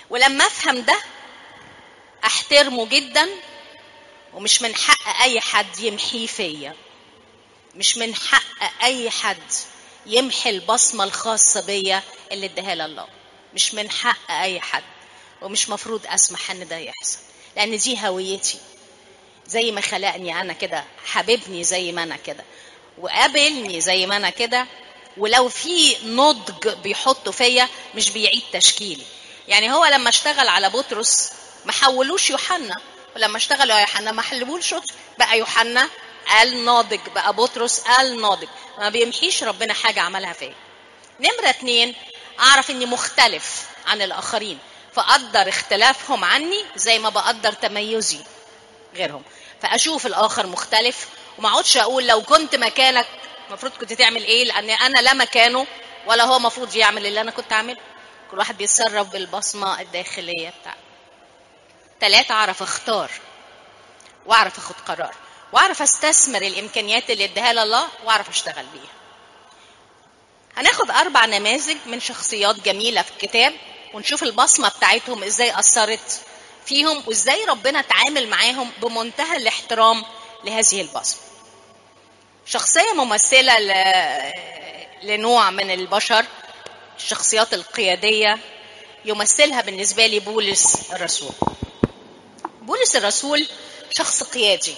ولما افهم ده احترمه جدا ومش من حق اي حد يمحيه فيا مش من حق اي حد يمحي البصمة الخاصة بيا اللي اداها لي الله مش من حق اي حد ومش مفروض اسمح ان ده يحصل لان دي هويتي زي ما خلقني انا كده حبيبني زي ما انا كده وقابلني زي ما انا كده ولو في نضج بيحطه فيا مش بيعيد تشكيلي يعني هو لما اشتغل على بطرس ما حولوش يوحنا ولما اشتغل على يوحنا ما حلبوش بقى يوحنا قال ناضج بقى بطرس قال ناضج ما بيمحيش ربنا حاجة عملها فيا نمرة اتنين أعرف إني مختلف عن الآخرين فأقدر اختلافهم عني زي ما بقدر تميزي غيرهم فأشوف الآخر مختلف وما اقعدش أقول لو كنت مكانك المفروض كنت تعمل إيه لأن أنا لا مكانه ولا هو المفروض يعمل اللي أنا كنت أعمله كل واحد بيتصرف بالبصمة الداخلية بتاعته ثلاثة أعرف أختار وأعرف أخد قرار وأعرف أستثمر الإمكانيات اللي اداها لي الله وأعرف أشتغل بيها هناخد أربع نماذج من شخصيات جميلة في الكتاب ونشوف البصمة بتاعتهم إزاي أثرت فيهم وإزاي ربنا تعامل معاهم بمنتهى الاحترام لهذه البصمة شخصية ممثلة ل... لنوع من البشر الشخصيات القيادية يمثلها بالنسبة لي بولس الرسول بولس الرسول شخص قيادي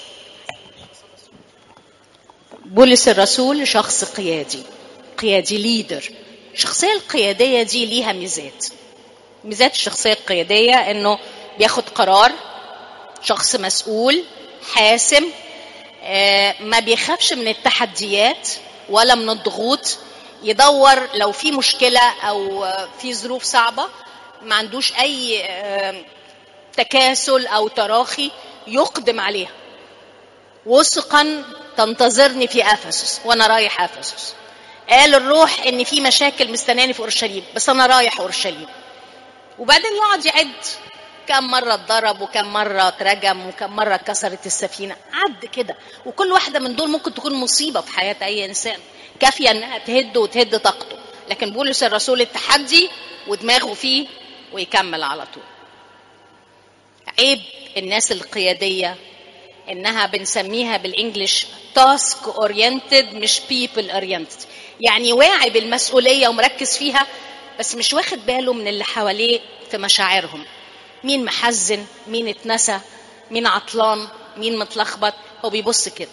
بولس الرسول شخص قيادي قيادي ليدر الشخصية القيادية دي ليها ميزات ميزات الشخصية القيادية انه بياخد قرار شخص مسؤول حاسم آه، ما بيخافش من التحديات ولا من الضغوط يدور لو في مشكلة أو آه، في ظروف صعبة ما عندوش أي آه، تكاسل أو تراخي يقدم عليها وثقا تنتظرني في افسس وانا رايح افسس قال الروح ان في مشاكل مستناني في اورشليم بس انا رايح اورشليم وبعدين يقعد يعد كم مرة اتضرب وكم مرة اترجم وكم مرة اتكسرت السفينة عد كده وكل واحدة من دول ممكن تكون مصيبة في حياة أي إنسان كافية إنها تهد وتهد طاقته لكن بولس الرسول التحدي ودماغه فيه ويكمل على طول عيب الناس القيادية انها بنسميها بالانجلش تاسك اورينتد مش بيبل اورينتد يعني واعي بالمسؤوليه ومركز فيها بس مش واخد باله من اللي حواليه في مشاعرهم مين محزن مين اتنسى مين عطلان مين متلخبط هو بيبص كده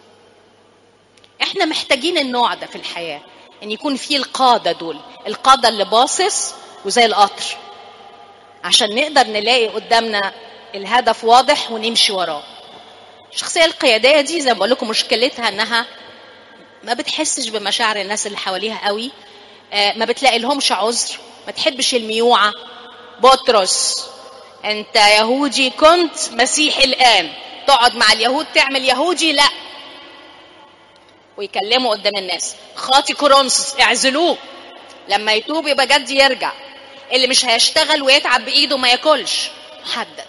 احنا محتاجين النوع ده في الحياه ان يكون في القاده دول القاده اللي باصص وزي القطر عشان نقدر نلاقي قدامنا الهدف واضح ونمشي وراه الشخصيه القياديه دي زي ما بقول لكم مشكلتها انها ما بتحسش بمشاعر الناس اللي حواليها قوي آه، ما بتلاقي لهمش عذر ما تحبش الميوعه بطرس انت يهودي كنت مسيحي الان تقعد مع اليهود تعمل يهودي لا ويكلمه قدام الناس خاطي كورنثوس اعزلوه لما يتوب يبقى جد يرجع اللي مش هيشتغل ويتعب بايده ما ياكلش محدد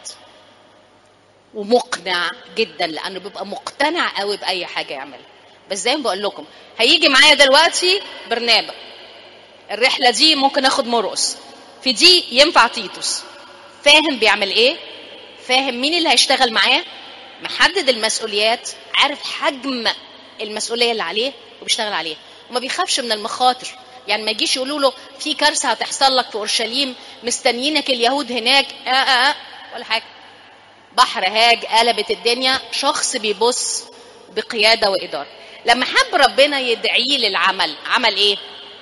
ومقنع جدا لانه بيبقى مقتنع قوي باي حاجه يعملها بس زي ما بقول لكم هيجي معايا دلوقتي برنابا الرحله دي ممكن اخد مرقص في دي ينفع تيتوس فاهم بيعمل ايه فاهم مين اللي هيشتغل معاه محدد المسؤوليات عارف حجم المسؤوليه اللي عليه وبيشتغل عليها وما بيخافش من المخاطر يعني ما يجيش يقولوا له في كارثه هتحصل لك في اورشليم مستنيينك اليهود هناك آه آه آه ولا حاجه بحر هاج قلبت الدنيا شخص بيبص بقياده واداره لما حب ربنا يدعيه للعمل عمل ايه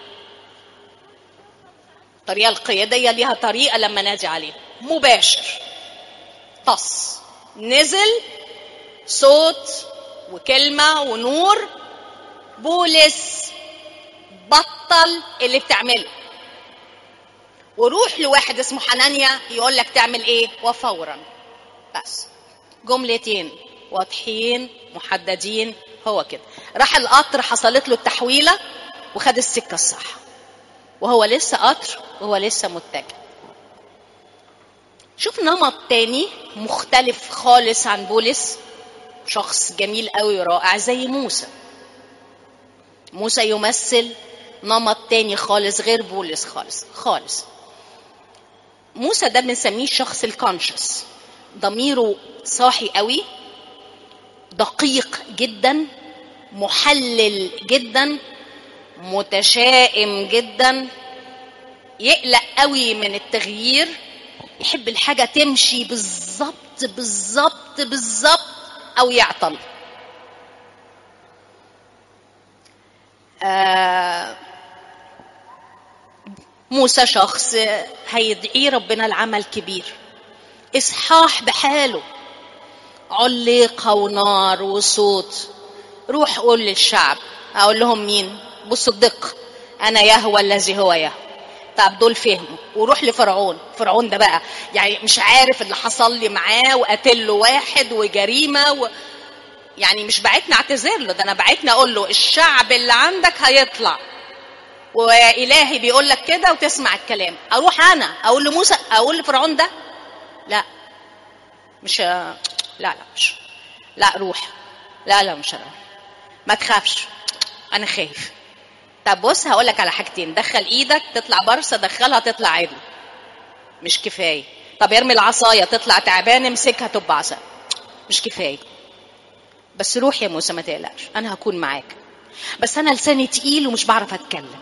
الطريقه القياديه ليها طريقه لما نادي عليه مباشر طص نزل صوت وكلمه ونور بولس بطل اللي بتعمله وروح لواحد اسمه حنانيا يقول لك تعمل ايه وفورا بس جملتين واضحين محددين هو كده راح القطر حصلت له التحويله وخد السكه الصح وهو لسه قطر وهو لسه متجه شوف نمط تاني مختلف خالص عن بولس شخص جميل قوي ورائع زي موسى موسى يمثل نمط تاني خالص غير بولس خالص خالص موسى ده بنسميه الشخص الكونشس ضميره صاحي قوي دقيق جدا محلل جدا متشائم جدا يقلق قوي من التغيير يحب الحاجة تمشي بالظبط بالظبط بالظبط أو يعطل آه موسى شخص هيدعيه ربنا العمل كبير إصحاح بحاله علقة ونار وصوت روح قول للشعب أقول لهم مين بصوا الدقة أنا يهوى الذي هو يهوى طب دول فهموا وروح لفرعون فرعون ده بقى يعني مش عارف اللي حصل لي معاه وقتل له واحد وجريمه و... يعني مش بعتني اعتذر له ده انا بعتني اقول له الشعب اللي عندك هيطلع والهي بيقول لك كده وتسمع الكلام اروح انا اقول لموسى اقول لفرعون ده لا مش لا لا مش لا روح لا لا مش هروح ما تخافش انا خايف طب بص هقول لك على حاجتين دخل ايدك تطلع برصه دخلها تطلع عدل مش كفايه طب ارمي العصايه تطلع تعبان امسكها تبقى عصا مش كفايه بس روح يا موسى ما تقلقش انا هكون معاك بس انا لساني تقيل ومش بعرف اتكلم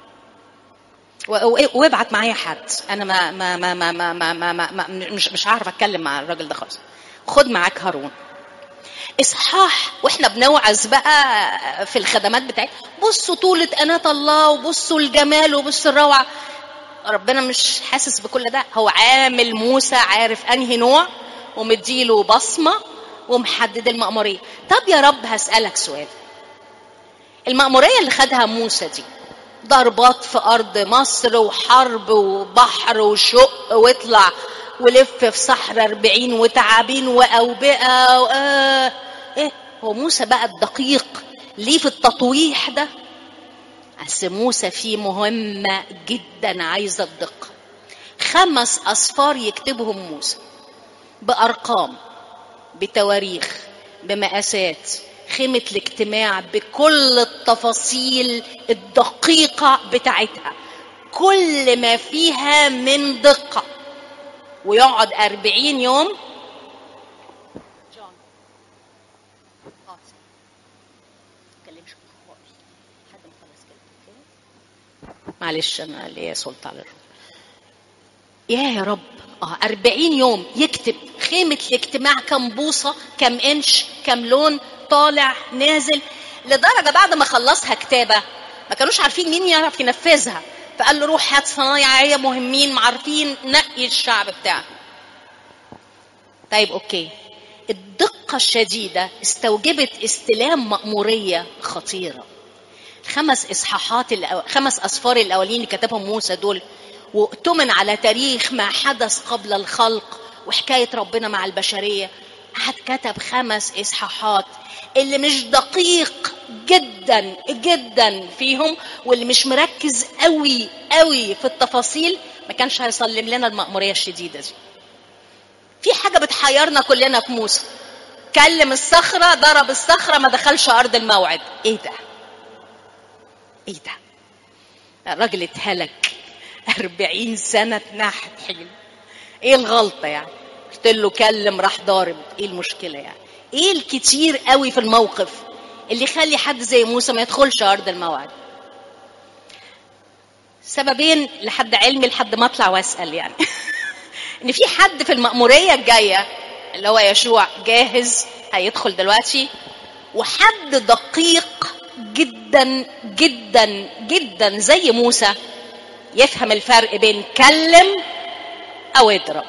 وابعت معايا حد انا ما ما ما ما ما ما, ما, ما, ما مش مش هعرف اتكلم مع الراجل ده خالص خد معاك هارون اصحاح واحنا بنوعظ بقى في الخدمات بتاعتنا بصوا طولة أناة الله وبصوا الجمال وبصوا الروعة ربنا مش حاسس بكل ده هو عامل موسى عارف انهي نوع ومديله بصمة ومحدد المأمورية طب يا رب هسألك سؤال المأمورية اللي خدها موسى دي ضربات في أرض مصر وحرب وبحر وشق واطلع ولف في صحراء أربعين وتعابين وأوبئة و... آه إيه هو موسى بقى الدقيق ليه في التطويح ده أصل موسى فيه مهمة جدا عايزة الدقة خمس أصفار يكتبهم موسى بأرقام بتواريخ بمقاسات خيمة الاجتماع بكل التفاصيل الدقيقة بتاعتها كل ما فيها من دقة ويقعد أربعين يوم معلش أنا ليا سلطة على الرب يا يا رب اه 40 يوم يكتب خيمة الاجتماع كم بوصة كم انش كم لون طالع نازل لدرجة بعد ما خلصها كتابة ما كانوش عارفين مين يعرف ينفذها فقال له روح هات صنايعية مهمين معرفين نقي الشعب بتاعه طيب اوكي الدقة الشديدة استوجبت استلام مأمورية خطيرة خمس اصحاحات الأو... خمس اسفار الاولين اللي كتبهم موسى دول واؤتمن على تاريخ ما حدث قبل الخلق وحكايه ربنا مع البشريه قعد كتب خمس اصحاحات اللي مش دقيق جدا جدا فيهم واللي مش مركز قوي قوي في التفاصيل ما كانش هيسلم لنا المأمورية الشديدة دي في حاجة بتحيرنا كلنا في موسى كلم الصخرة ضرب الصخرة ما دخلش أرض الموعد إيه ده إيه ده الراجل اتهلك أربعين سنة نحت حيل إيه الغلطة يعني قلت له كلم راح ضارب إيه المشكلة يعني إيه الكتير قوي في الموقف اللي يخلي حد زي موسى ما يدخلش أرض الموعد سببين لحد علمي لحد ما اطلع واسال يعني ان في حد في المأمورية الجاية اللي هو يشوع جاهز هيدخل دلوقتي وحد دقيق جدا جدا جدا زي موسى يفهم الفرق بين كلم او اضرب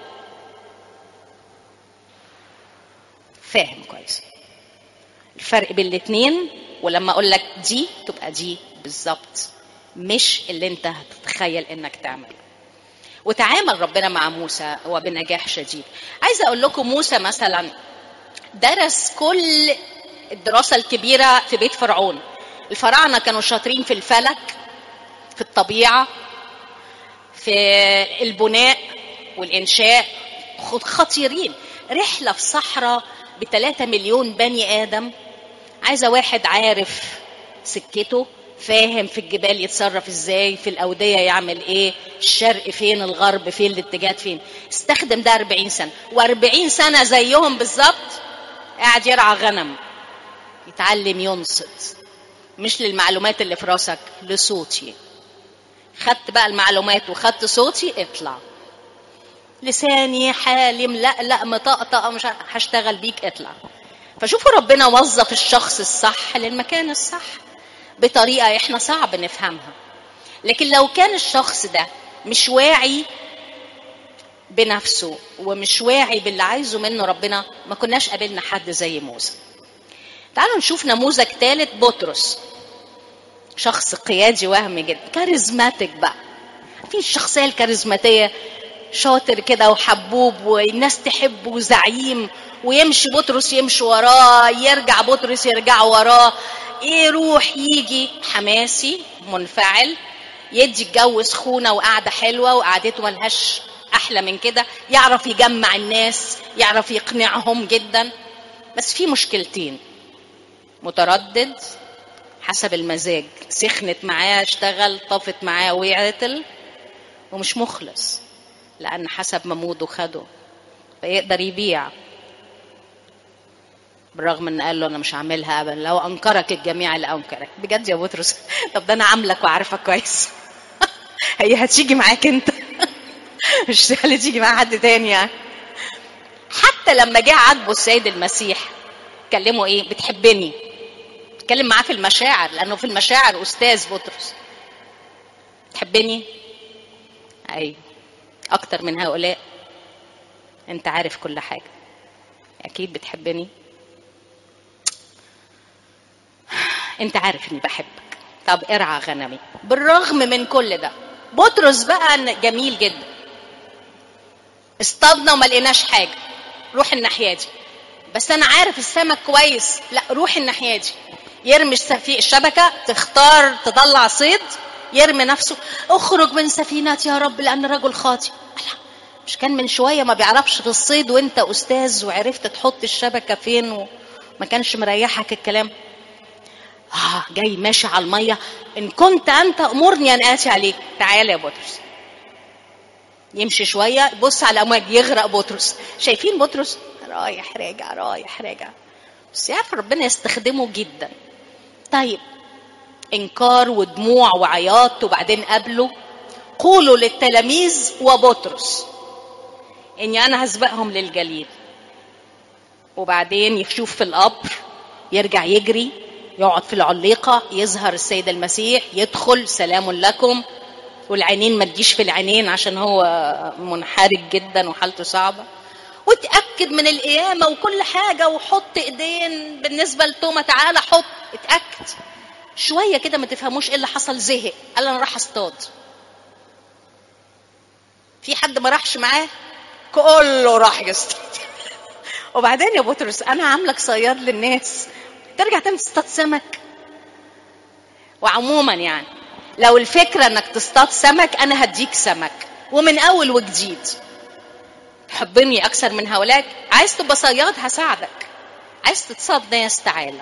فاهم كويس الفرق بين الاثنين ولما اقول لك دي تبقى دي بالظبط مش اللي انت هتتخيل انك تعمله وتعامل ربنا مع موسى وبنجاح شديد عايزه اقول لكم موسى مثلا درس كل الدراسه الكبيره في بيت فرعون الفراعنه كانوا شاطرين في الفلك في الطبيعه في البناء والانشاء خطيرين رحله في صحراء بثلاثة مليون بني ادم عايزه واحد عارف سكته فاهم في الجبال يتصرف ازاي في الأودية يعمل ايه الشرق فين الغرب فين الاتجاهات فين استخدم ده 40 سنة و40 سنة زيهم بالظبط قاعد يرعى غنم يتعلم ينصت مش للمعلومات اللي في راسك لصوتي خدت بقى المعلومات وخدت صوتي اطلع لساني حالم لا لا مطقطق مش هشتغل بيك اطلع فشوفوا ربنا وظف الشخص الصح للمكان الصح بطريقه احنا صعب نفهمها لكن لو كان الشخص ده مش واعي بنفسه ومش واعي باللي عايزه منه ربنا ما كناش قابلنا حد زي موسى تعالوا نشوف نموذج ثالث بطرس شخص قيادي وهمي جدا كاريزماتيك بقى في الشخصيه الكاريزماتيه شاطر كده وحبوب والناس تحبه وزعيم ويمشي بطرس يمشي وراه يرجع بطرس يرجع وراه يروح يجي حماسي منفعل يدي الجو سخونة وقعدة حلوة وقعدته ملهاش أحلى من كده يعرف يجمع الناس يعرف يقنعهم جدا بس في مشكلتين متردد حسب المزاج سخنت معاه اشتغل طفت معاه ويعتل ومش مخلص لأن حسب ما موده خده فيقدر يبيع بالرغم ان قال له انا مش هعملها ابدا لو انكرك الجميع اللي انكرك بجد يا بطرس طب ده انا عاملك وعارفك كويس هي هتيجي معاك انت مش اللي تيجي مع حد تاني يعني حتى لما جه عاتبه السيد المسيح كلمه ايه بتحبني اتكلم معاه في المشاعر لانه في المشاعر استاذ بطرس تحبني ايوه اكتر من هؤلاء انت عارف كل حاجه اكيد بتحبني انت عارف اني بحبك طب ارعى غنمي بالرغم من كل ده بطرس بقى جميل جدا اصطادنا وما لقيناش حاجه روح الناحيه دي بس انا عارف السمك كويس لا روح الناحيه دي يرمي في الشبكه تختار تطلع صيد يرمي نفسه اخرج من سفينتي يا رب لان رجل خاطئ مش كان من شويه ما بيعرفش في الصيد وانت استاذ وعرفت تحط الشبكه فين وما كانش مريحك الكلام آه جاي ماشي على الميه ان كنت انت امرني ان اتي عليك تعالى يا بطرس يمشي شويه يبص على الامواج يغرق بطرس شايفين بطرس رايح راجع رايح راجع بس يعرف ربنا يستخدمه جدا طيب انكار ودموع وعياط وبعدين قابله قولوا للتلاميذ وبطرس اني انا هسبقهم للجليل وبعدين يشوف في القبر يرجع يجري يقعد في العليقة يظهر السيد المسيح يدخل سلام لكم والعينين ما تجيش في العينين عشان هو منحرج جدا وحالته صعبة وتأكد من القيامة وكل حاجة وحط ايدين بالنسبة لتوما تعالى حط اتأكد شوية كده ما تفهموش ايه اللي حصل زهق قال انا راح اصطاد في حد ما راحش معاه كله راح يصطاد وبعدين يا بطرس انا عاملك صياد للناس ترجع تاني تصطاد سمك وعموما يعني لو الفكره انك تصطاد سمك انا هديك سمك ومن اول وجديد تحبني اكثر من هؤلاء عايز تبقى صياد هساعدك عايز تتصاد ناس تعالى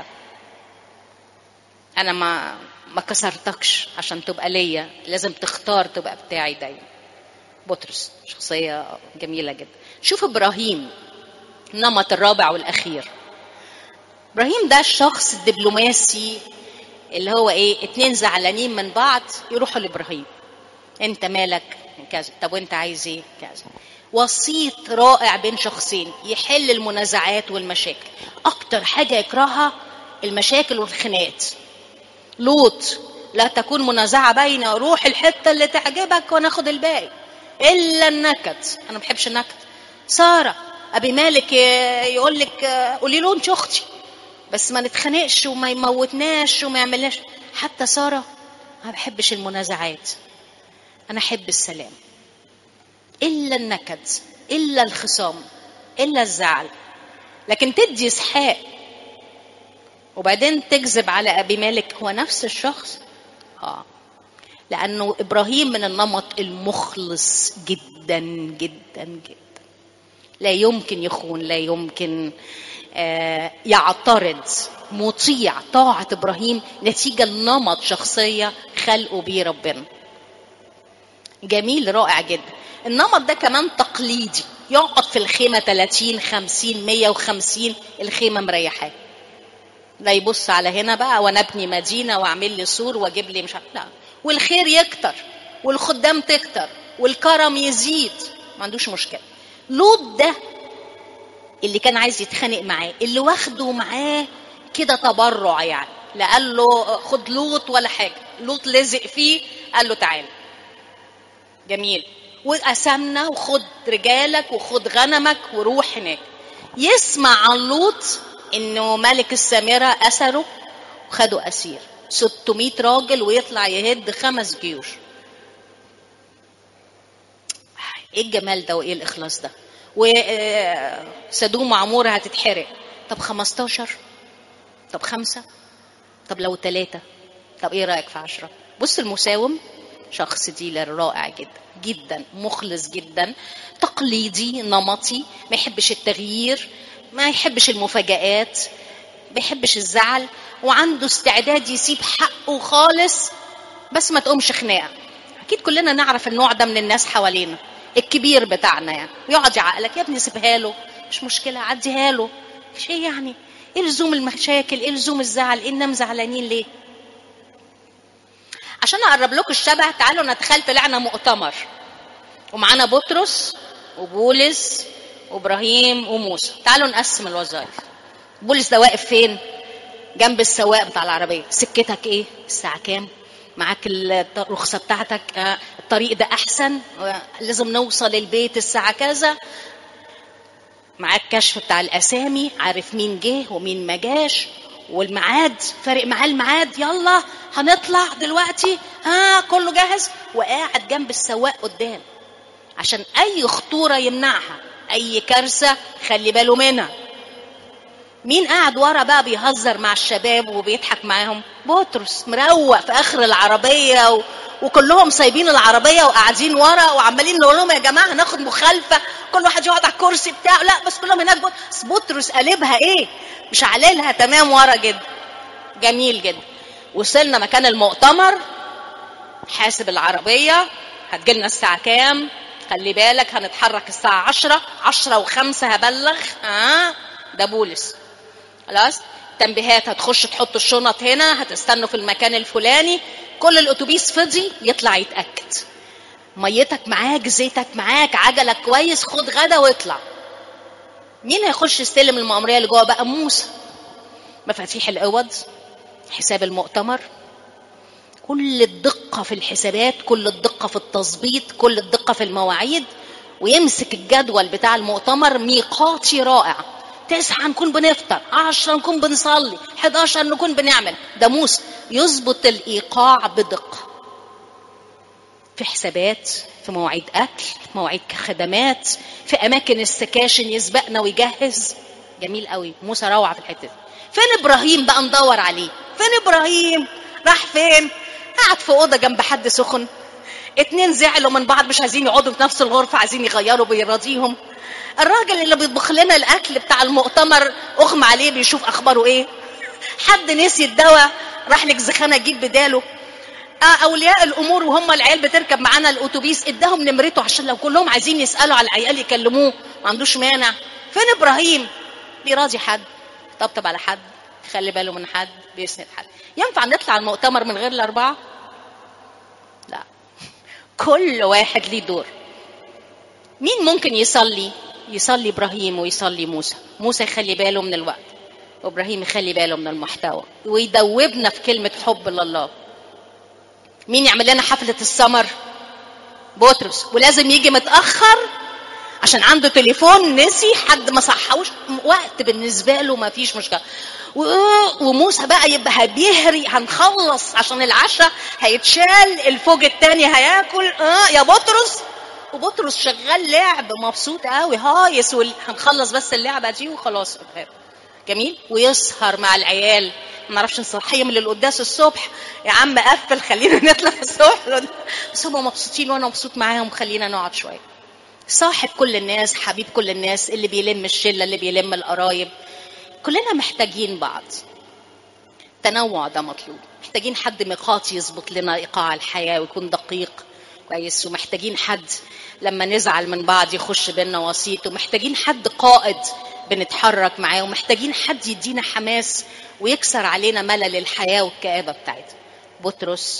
انا ما ما كسرتكش عشان تبقى ليا لازم تختار تبقى بتاعي دايما بطرس شخصيه جميله جدا شوف ابراهيم النمط الرابع والاخير ابراهيم ده الشخص الدبلوماسي اللي هو ايه اتنين زعلانين من بعض يروحوا لابراهيم انت مالك كذا طب وانت عايز ايه كذا وسيط رائع بين شخصين يحل المنازعات والمشاكل اكتر حاجه يكرهها المشاكل والخناقات لوط لا تكون منازعه باينه روح الحته اللي تعجبك وناخد الباقي الا النكد انا ما بحبش النكد ساره ابي مالك يقول لك قولي له انت اختي بس ما نتخانقش وما يموتناش وما يعملناش حتى ساره ما بحبش المنازعات انا احب السلام الا النكد الا الخصام الا الزعل لكن تدي اسحاق وبعدين تكذب على ابي مالك هو نفس الشخص اه لانه ابراهيم من النمط المخلص جدا جدا جدا لا يمكن يخون لا يمكن آه، يعترض مطيع طاعة إبراهيم نتيجة لنمط شخصية خلقه بيه ربنا جميل رائع جدا النمط ده كمان تقليدي يقعد في الخيمة 30 50 150 الخيمة مريحاه لا يبص على هنا بقى وانا ابني مدينه واعمل لي سور واجيب لي مش عارف لا والخير يكتر والخدام تكتر والكرم يزيد ما عندوش مشكله لوط ده اللي كان عايز يتخانق معاه اللي واخده معاه كده تبرع يعني لا قال له خد لوط ولا حاجه لوط لزق فيه قال له تعالى جميل وقسمنا وخد رجالك وخد غنمك وروح هناك يسمع عن لوط انه ملك السامره اسره وخدوا اسير 600 راجل ويطلع يهد خمس جيوش ايه الجمال ده وايه الاخلاص ده وسدوم وعموره هتتحرق طب 15 طب خمسة طب لو ثلاثة طب ايه رأيك في عشرة بص المساوم شخص ديلر رائع جدا جدا مخلص جدا تقليدي نمطي ما يحبش التغيير ما يحبش المفاجآت ما يحبش الزعل وعنده استعداد يسيب حقه خالص بس ما تقومش خناقه اكيد كلنا نعرف النوع ده من الناس حوالينا الكبير بتاعنا يعني يقعد يعقلك يا ابني سيبها له مش مشكله عديها له شيء يعني ايه لزوم المشاكل ايه لزوم الزعل ايه اننا زعلانين ليه عشان اقرب لكم الشبه تعالوا نتخيل طلعنا مؤتمر ومعانا بطرس وبولس وابراهيم وموسى تعالوا نقسم الوظائف بولس ده واقف فين جنب السواق بتاع العربيه سكتك ايه الساعه كام معاك الرخصة بتاعتك آه، الطريق ده أحسن آه، لازم نوصل البيت الساعة كذا معاك كشف بتاع الأسامي عارف مين جه ومين ما جاش والميعاد فارق معاه الميعاد يلا هنطلع دلوقتي ها كله جاهز وقاعد جنب السواق قدام عشان أي خطورة يمنعها أي كارثة خلي باله منها مين قاعد ورا بقى بيهزر مع الشباب وبيضحك معاهم بطرس مروق في اخر العربيه و... وكلهم سايبين العربيه وقاعدين ورا وعمالين نقول لهم يا جماعه هناخد مخالفه كل واحد يقعد على الكرسي بتاعه لا بس كلهم هناك بس بطرس قلبها ايه مش عليلها تمام ورا جدا جميل جدا وصلنا مكان المؤتمر حاسب العربيه هتجيلنا الساعه كام خلي بالك هنتحرك الساعة عشرة عشرة وخمسة هبلغ ها ده بولس خلاص تنبيهات هتخش تحط الشنط هنا هتستنوا في المكان الفلاني كل الاتوبيس فضي يطلع يتاكد ميتك معاك زيتك معاك عجلك كويس خد غدا واطلع مين هيخش يستلم المأمورية اللي جوه بقى موسى مفاتيح الأوض حساب المؤتمر كل الدقة في الحسابات كل الدقة في التظبيط كل الدقة في المواعيد ويمسك الجدول بتاع المؤتمر ميقاتي رائع تسعة نكون بنفطر عشرة نكون بنصلي 11 نكون بنعمل ده موسى يظبط الإيقاع بدقة في حسابات في مواعيد أكل في مواعيد خدمات في أماكن السكاشن يسبقنا ويجهز جميل قوي موسى روعة في الحتة دي فين إبراهيم بقى ندور عليه فين إبراهيم راح فين قاعد في أوضة جنب حد سخن اتنين زعلوا من بعض مش عايزين يقعدوا في نفس الغرفة عايزين يغيروا بيراضيهم الراجل اللي بيطبخ لنا الاكل بتاع المؤتمر اغمى عليه بيشوف اخباره ايه حد نسي الدواء راح لك زخانه اجيب بداله آه اولياء الامور وهم العيال بتركب معانا الاتوبيس اداهم نمرته عشان لو كلهم عايزين يسالوا على العيال يكلموه ما عندوش مانع فين ابراهيم بيراضي حد طبطب على حد خلي باله من حد بيسند حد ينفع نطلع المؤتمر من غير الاربعه لا كل واحد ليه دور مين ممكن يصلي يصلي ابراهيم ويصلي موسى موسى يخلي باله من الوقت وابراهيم يخلي باله من المحتوى ويدوبنا في كلمه حب لله مين يعمل لنا حفله السمر بطرس ولازم يجي متاخر عشان عنده تليفون نسي حد ما صحوش وقت بالنسبه له ما فيش مشكله وموسى بقى يبقى بيهري هنخلص عشان العشاء هيتشال الفوج التاني هياكل اه يا بطرس وبطرس شغال لعب مبسوط قوي هايس هنخلص بس اللعبه دي وخلاص جميل ويسهر مع العيال ما نعرفش نصحيهم للقداس الصبح يا عم قفل خلينا نطلع الصبح بس هم مبسوطين وانا مبسوط معاهم خلينا نقعد شويه صاحب كل الناس حبيب كل الناس اللي بيلم الشله اللي بيلم القرايب كلنا محتاجين بعض التنوع ده مطلوب محتاجين حد ميقات يظبط لنا ايقاع الحياه ويكون دقيق كويس ومحتاجين حد لما نزعل من بعض يخش بينا وسيط ومحتاجين حد قائد بنتحرك معاه ومحتاجين حد يدينا حماس ويكسر علينا ملل الحياه والكآبه بتاعتها بطرس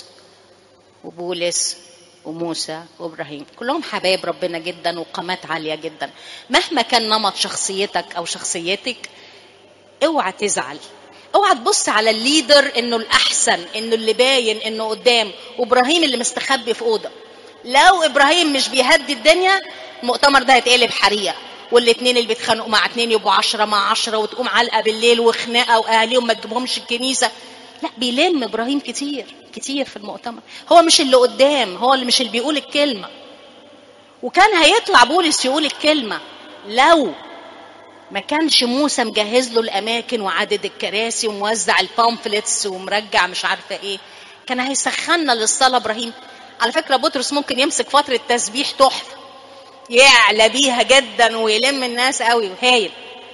وبولس وموسى وابراهيم كلهم حبايب ربنا جدا وقامات عاليه جدا مهما كان نمط شخصيتك او شخصيتك اوعى تزعل اوعى تبص على الليدر انه الاحسن انه اللي باين انه قدام وابراهيم اللي مستخبي في اوضه لو ابراهيم مش بيهدي الدنيا المؤتمر ده هيتقلب حريقه والاثنين اللي بيتخانقوا مع اثنين يبقوا عشرة مع عشرة وتقوم علقة بالليل وخناقة وأهاليهم ما تجيبهمش الكنيسة لا بيلم إبراهيم كتير كتير في المؤتمر هو مش اللي قدام هو اللي مش اللي بيقول الكلمة وكان هيطلع بولس يقول الكلمة لو ما كانش موسى مجهز له الأماكن وعدد الكراسي وموزع البامفلتس ومرجع مش عارفة إيه كان هيسخنا للصلاة إبراهيم على فكرة بطرس ممكن يمسك فترة تسبيح تحفة يعلى بيها جدا ويلم الناس قوي وهايل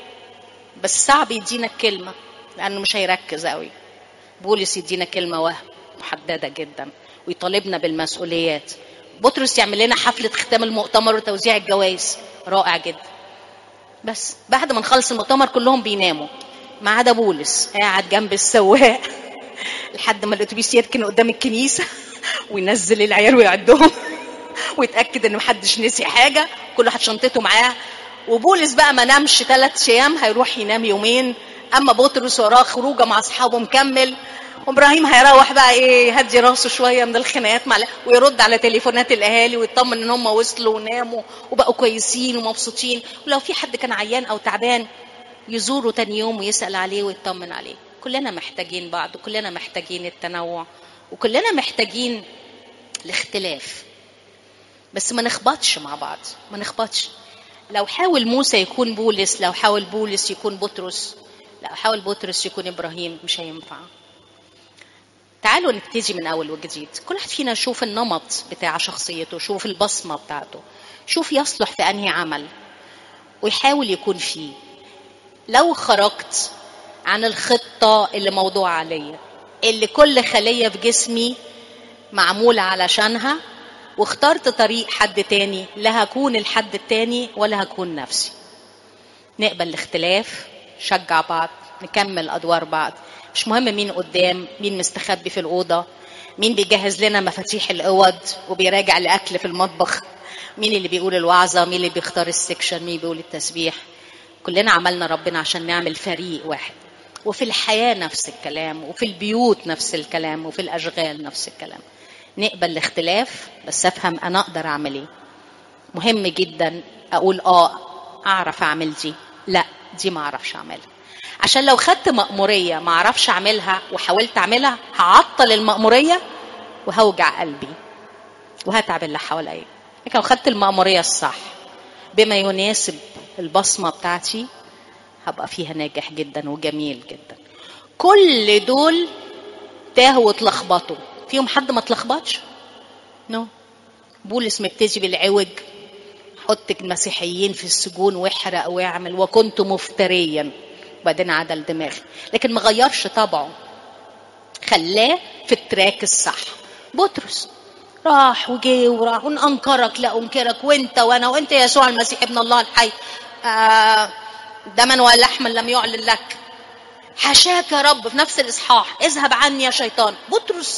بس صعب يدينا الكلمة لأنه مش هيركز قوي بولس يدينا كلمة وهم محددة جدا ويطالبنا بالمسؤوليات بطرس يعمل لنا حفلة ختام المؤتمر وتوزيع الجوائز رائع جدا بس بعد ما نخلص المؤتمر كلهم بيناموا ما عدا بولس قاعد جنب السواق لحد ما الاتوبيس يركن قدام الكنيسه وينزل العيال ويعدهم ويتاكد ان محدش نسي حاجه كل واحد شنطته معاه وبولس بقى ما نامش ثلاث ايام هيروح ينام يومين اما بطرس وراه خروجه مع اصحابه مكمل وابراهيم هيروح بقى ايه يهدي راسه شويه من الخناقات مع ويرد على تليفونات الاهالي ويطمن ان هم وصلوا وناموا وبقوا كويسين ومبسوطين ولو في حد كان عيان او تعبان يزوره تاني يوم ويسال عليه ويطمن عليه كلنا محتاجين بعض وكلنا محتاجين التنوع وكلنا محتاجين الاختلاف بس ما نخبطش مع بعض ما نخبطش لو حاول موسى يكون بولس لو حاول بولس يكون بطرس لو حاول بطرس يكون ابراهيم مش هينفع تعالوا نبتدي من اول وجديد كل واحد فينا يشوف النمط بتاع شخصيته شوف البصمه بتاعته شوف يصلح في انهي عمل ويحاول يكون فيه لو خرجت عن الخطه اللي موضوع عليا اللي كل خليه في جسمي معموله علشانها واخترت طريق حد تاني لا هكون الحد التاني ولا هكون نفسي نقبل الاختلاف نشجع بعض نكمل ادوار بعض مش مهم مين قدام مين مستخبي في الاوضه مين بيجهز لنا مفاتيح الاوض وبيراجع الاكل في المطبخ مين اللي بيقول الوعظه مين اللي بيختار السكشن مين بيقول التسبيح كلنا عملنا ربنا عشان نعمل فريق واحد وفي الحياه نفس الكلام وفي البيوت نفس الكلام وفي الاشغال نفس الكلام نقبل الاختلاف بس افهم انا اقدر اعمل ايه مهم جدا اقول اه اعرف اعمل دي لا دي ما اعرفش اعملها عشان لو خدت مأمورية ما اعرفش اعملها وحاولت اعملها هعطل المأمورية وهوجع قلبي وهتعب اللي حواليا لكن لو خدت المأمورية الصح بما يناسب البصمة بتاعتي هبقى فيها ناجح جدا وجميل جدا كل دول تاهوا واتلخبطوا فيهم حد ما اتلخبطش نو no. بولس مبتدي بالعوج حط المسيحيين في السجون واحرق واعمل وكنت مفتريا وبعدين عدل دماغي لكن ما غيرش طبعه خلاه في التراك الصح بطرس راح وجي وراح وانكرك لا انكرك وانت وانا وانت يسوع المسيح ابن الله الحي آه دما ولحما لم يعلن لك حاشاك يا رب في نفس الاصحاح اذهب عني يا شيطان بطرس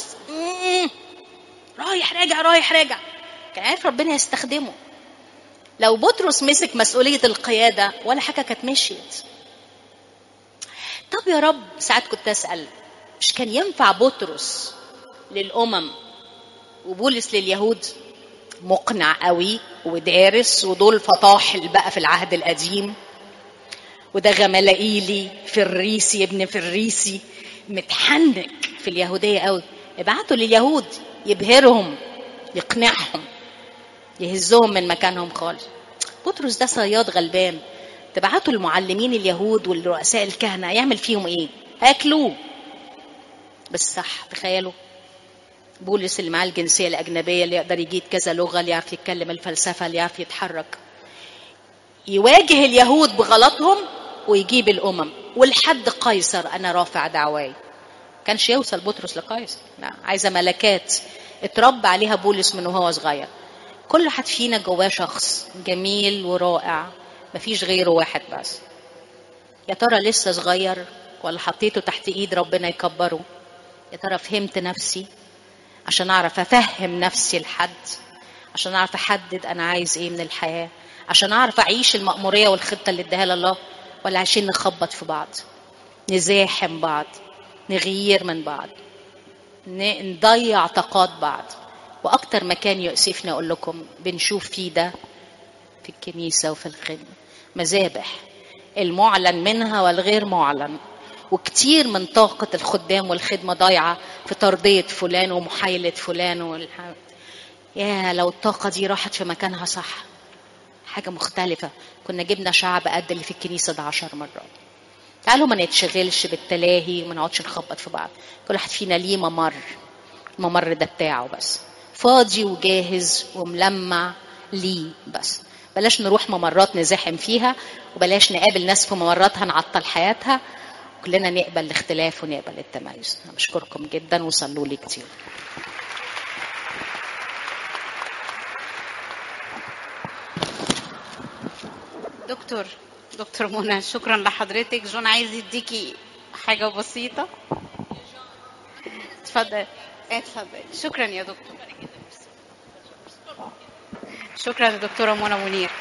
رايح راجع رايح راجع كان عارف ربنا يستخدمه لو بطرس مسك مسؤولية القيادة ولا حاجة كانت مشيت طب يا رب ساعات كنت أسأل مش كان ينفع بطرس للأمم وبولس لليهود مقنع قوي ودارس ودول فطاحل بقى في العهد القديم وده غملائيلي فريسي ابن فريسي متحنك في اليهودية قوي ابعتوا لليهود يبهرهم يقنعهم يهزهم من مكانهم خالص بطرس ده صياد غلبان تبعتوا المعلمين اليهود والرؤساء الكهنة يعمل فيهم ايه هياكلوه بس صح تخيلوا بولس اللي معاه الجنسية الأجنبية اللي يقدر يجيد كذا لغة اللي يعرف يتكلم الفلسفة اللي يعرف يتحرك يواجه اليهود بغلطهم ويجيب الامم ولحد قيصر انا رافع دعواي كانش يوصل بطرس لقيصر لا عايزه ملكات اتربى عليها بولس من وهو صغير كل واحد فينا جواه شخص جميل ورائع مفيش غيره واحد بس يا ترى لسه صغير ولا حطيته تحت ايد ربنا يكبره يا ترى فهمت نفسي عشان اعرف افهم نفسي لحد عشان اعرف احدد انا عايز ايه من الحياه عشان اعرف اعيش المأمورية والخطة اللي اداها الله ولا عشان نخبط في بعض نزاحم بعض نغير من بعض نضيع طاقات بعض واكتر مكان يؤسفني اقول لكم بنشوف فيه ده في الكنيسة وفي الخدمة مذابح المعلن منها والغير معلن وكتير من طاقة الخدام والخدمة ضايعة في ترضية فلان ومحايلة فلان والح... يا لو الطاقة دي راحت في مكانها صح حاجة مختلفة كنا جبنا شعب قد اللي في الكنيسة ده عشر مرات تعالوا ما نتشغلش بالتلاهي وما نقعدش نخبط في بعض كل واحد فينا ليه ممر الممر ده بتاعه بس فاضي وجاهز وملمع ليه بس بلاش نروح ممرات نزاحم فيها وبلاش نقابل ناس في ممرات هنعطل حياتها كلنا نقبل الاختلاف ونقبل التميز أنا بشكركم جدا وصلوا لي كتير دكتور دكتور منى شكرا لحضرتك جون عايز يديكي حاجة بسيطة اتفضل اتفضل شكرا يا دكتور شكرا يا دكتورة منى منير